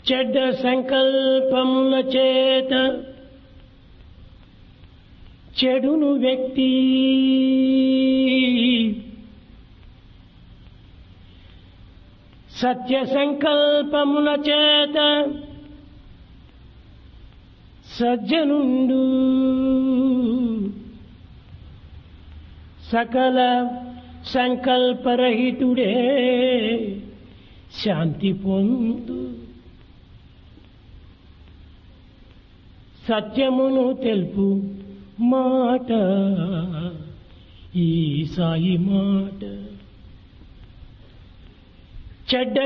చెడ్డ సంకల్పముల చేత చెడును వ్యక్తి సత్య సంకల్పముల చేత సజ్జనుండు సకల సంకల్పరహితుడే శాంతి పొందు సత్యమును తెలుపు మాట ఈ సాయి మాట చెడ్డ